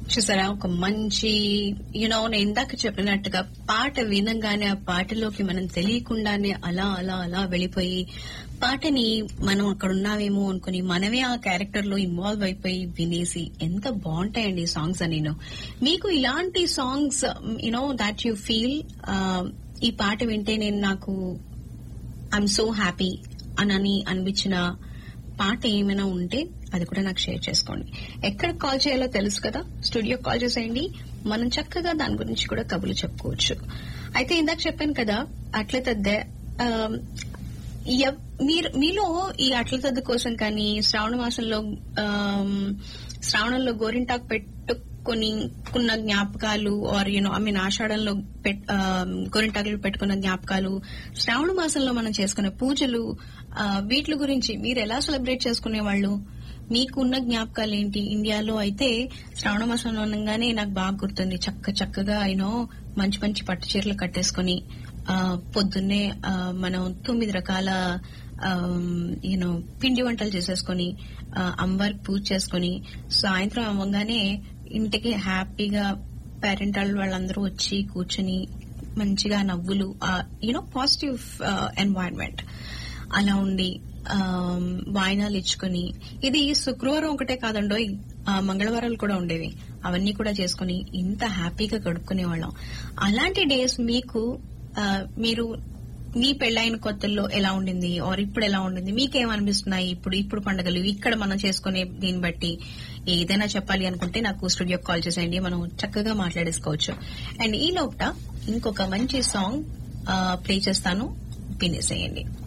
చూసారా ఒక మంచి యునో నేను ఇందాక చెప్పినట్టుగా పాట వినంగానే ఆ పాటలోకి మనం తెలియకుండానే అలా అలా అలా వెళ్ళిపోయి పాటని మనం అక్కడ ఉన్నావేమో అనుకుని మనమే ఆ క్యారెక్టర్ లో ఇన్వాల్వ్ అయిపోయి వినేసి ఎంత బాగుంటాయండి ఈ సాంగ్స్ అని మీకు ఇలాంటి songs you know that you feel ఈ పాట వింటే నేను నాకు ఐఎమ్ సో హ్యాపీ అనని అనిపించిన పాట ఏమైనా ఉంటే అది కూడా నాకు షేర్ చేసుకోండి ఎక్కడ కాల్ చేయాలో తెలుసు కదా స్టూడియో కాల్ చేసేయండి మనం చక్కగా దాని గురించి కూడా కబుర్లు చెప్పుకోవచ్చు అయితే ఇందాక చెప్పాను కదా అట్లే తద్దే ఆ, ఎవ్- మీరు మీలో ఈ అట్ల తద్దు కోసం కానీ శ్రావణ మాసంలో ఆమ్, శ్రావణంలో గోరింటాకు పెట్టుకొని కున్న జ్ఞాపకాలు ఆర్ యూనో ఐ మీన్ ఆషాఢంలో పెట్- ఆమ్, గోరింటాకులు పెట్టుకున్న జ్ఞాపకాలు శ్రావణ మాసంలో మనం చేసుకునే పూజలు ఆ, వీటి గురించి మీరు ఎలా సెలబ్రేట్ చేసుకునే వాళ్ళు మీకున్న జ్ఞాపకాలు ఏంటి ఇండియాలో అయితే శ్రావణ మాసంలో ఉండగానే నాకు బాగా గుర్తుంది చక్క చక్కగా యూనో మంచి మంచి పట్టు చీరలు కట్టేసుకుని ఆ, పొద్దున్నే ఆ, మనం తొమ్మిది రకాల యూనో పిండి వంటలు చేసేసుకుని ఆ, అమ్మవారికి పూజ చేసుకుని సాయంత్రం అవ్వగానే ఇంటికి హ్యాపీగా పేరెంట్ వాళ్ళందరూ వచ్చి కూర్చుని మంచిగా నవ్వులు యూనో పాజిటివ్ ఎన్వైరన్మెంట్ అలా ఉండి ఆమ్, వాయినాలు ఇచ్చుకొని ఇది శుక్రవారం ఒకటే కాదండో మంగళవారాలు కూడా ఉండేవి అవన్నీ కూడా చేసుకుని ఇంత హ్యాపీగా గడుపుకునే వాళ్ళం అలాంటి డేస్ మీకు ఆ, మీరు మీ పెళ్ళైన కొత్తల్లో ఎలా ఉండింది ఆర్ ఇప్పుడు ఎలా ఉండింది మీకేమనిపిస్తున్నాయి ఇప్పుడు ఇప్పుడు పండుగలు ఇక్కడ మనం చేసుకునే దీన్ని బట్టి ఏదైనా చెప్పాలి అనుకుంటే నాకు స్టూడియో కాల్ చేసేయండి మనం చక్కగా మాట్లాడేసుకోవచ్చు అండ్ ఈ లోపల ఇంకొక మంచి సాంగ్ ప్లే చేస్తాను వినేసేయండి